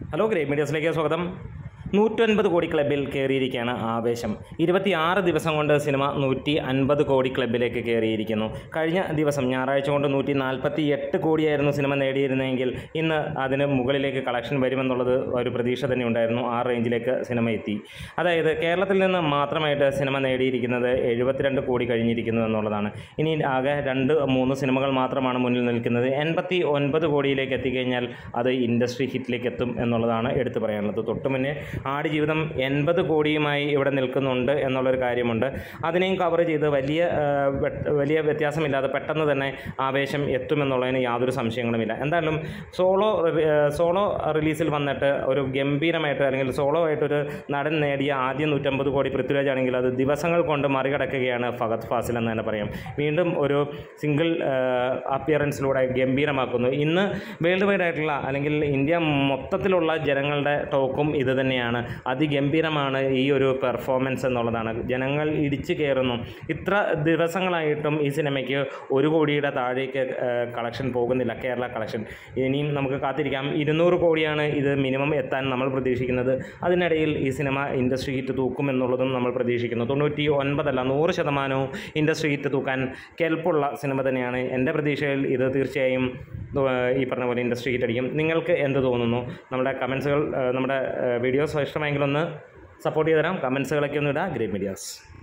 hello great മീഡിയസിലേക്ക് സ്വാഗതം നൂറ്റൊൻപത് കോടി ക്ലബിൽ കയറിയിരിക്കുകയാണ് ആവേശം ഇരുപത്തിയാറ് ദിവസം കൊണ്ട് സിനിമ നൂറ്റി അൻപത് കോടി ക്ലബിലേക്ക് കയറിയിരിക്കുന്നു കഴിഞ്ഞ ദിവസം ഞായറാഴ്ച കൊണ്ട് നൂറ്റി നാൽപ്പത്തി എട്ട് കോടിയായിരുന്നു സിനിമ നേടിയിരുന്നതെങ്കിൽ ഇന്ന് അതിന് മുകളിലേക്ക് കളക്ഷൻ വരുമെന്നുള്ളത് ഒരു പ്രതീക്ഷ തന്നെ ഉണ്ടായിരുന്നു ആ റേഞ്ചിലേക്ക് സിനിമ എത്തി അതായത് കേരളത്തിൽ നിന്ന് മാത്രമായിട്ട് സിനിമ നേടിയിരിക്കുന്നത് എഴുപത്തിരണ്ട് കോടി കഴിഞ്ഞിരിക്കുന്നു എന്നുള്ളതാണ് ഇനി ആകെ രണ്ട് മൂന്ന് സിനിമകൾ മാത്രമാണ് മുന്നിൽ നിൽക്കുന്നത് എൺപത്തി ഒൻപത് കോടിയിലേക്ക് എത്തിക്കഴിഞ്ഞാൽ അത് ഇൻഡസ്ട്രി ഹിറ്റിലേക്ക് എത്തും എന്നുള്ളതാണ് എടുത്തു പറയാനുള്ളത് തൊട്ട് മുന്നേ ആടുജീവിതം എൺപത് കോടിയുമായി ഇവിടെ നിൽക്കുന്നുണ്ട് എന്നുള്ളൊരു കാര്യമുണ്ട് അതിനെയും കവർ ചെയ്ത് വലിയ ആ, വെട്ട്- വലിയ വ്യത്യാസമില്ലാതെ പെട്ടെന്ന് തന്നെ ആവേശം എത്തുമെന്നുള്ളതിന് യാതൊരു സംശയങ്ങളുമില്ല എന്തായാലും സോളോ സോളോ റിലീസിൽ വന്നിട്ട് ഒരു ഗംഭീരമായിട്ട് അല്ലെങ്കിൽ സോളോ ആയിട്ടൊരു നടൻ നേടിയ ആദ്യ നൂറ്റമ്പത് കോടി പൃഥ്വിരാജ് ആണെങ്കിൽ അത് ദിവസങ്ങൾ കൊണ്ട് മറികടക്കുകയാണ് ഫഹദ് ഫാസിൽ എന്ന് തന്നെ പറയാം വീണ്ടും ഒരു സിംഗിൾ അപ്പിയറൻസിലൂടെ ഗംഭീരമാക്കുന്നു ഇന്ന് വേൾഡ് വൈഡ് ആയിട്ടുള്ള അല്ലെങ്കിൽ ഇന്ത്യ മൊത്തത്തിലുള്ള ജനങ്ങളുടെ ടോക്കും ഇത് തന്നെയാണ് അതിഗംഭീരമാണ് ഈ ഒരു പെർഫോമൻസ് എന്നുള്ളതാണ് ജനങ്ങൾ ഇടിച്ചു കയറുന്നു ഇത്ര ദിവസങ്ങളായിട്ടും ഈ സിനിമയ്ക്ക് ഒരു കോടിയുടെ താഴേക്ക് കളക്ഷൻ പോകുന്നില്ല കേരള കളക്ഷൻ ഇനിയും നമുക്ക് കാത്തിരിക്കാം ഇരുന്നൂറ് കോടിയാണ് ഇത് മിനിമം എത്താൻ നമ്മൾ പ്രതീക്ഷിക്കുന്നത് അതിനിടയിൽ ഈ സിനിമ ഇൻഡസ്ട്രി ഹിറ്റ് തൂക്കും എന്നുള്ളതും നമ്മൾ പ്രതീക്ഷിക്കുന്നു തൊണ്ണൂറ്റി ഒൻപതല്ല നൂറ് ശതമാനവും ഇൻഡസ്ട്രി ഹിറ്റ് തൂക്കാൻ കെൽപ്പുള്ള സിനിമ തന്നെയാണ് എൻ്റെ പ്രതീക്ഷയിൽ ഇത് തീർച്ചയായും ഏഹ്, ഈ പറഞ്ഞ പോലെ ഇൻഡസ്ട്രി ഹിറ്റ് അടിക്കും നിങ്ങൾക്ക് എന്ത് തോന്നുന്നു നമ്മുടെ കമൻസുകൾ നമ്മുടെ വീഡിയോസ് ഇഷ്ടമായെങ്കിൽ ഒന്ന് സപ്പോർട്ട് ചെയ്ത് തരാം കമൻസുകളൊക്കെ ഒന്ന് ഇടാം ഗ്രേറ്റ് മീഡിയാസ്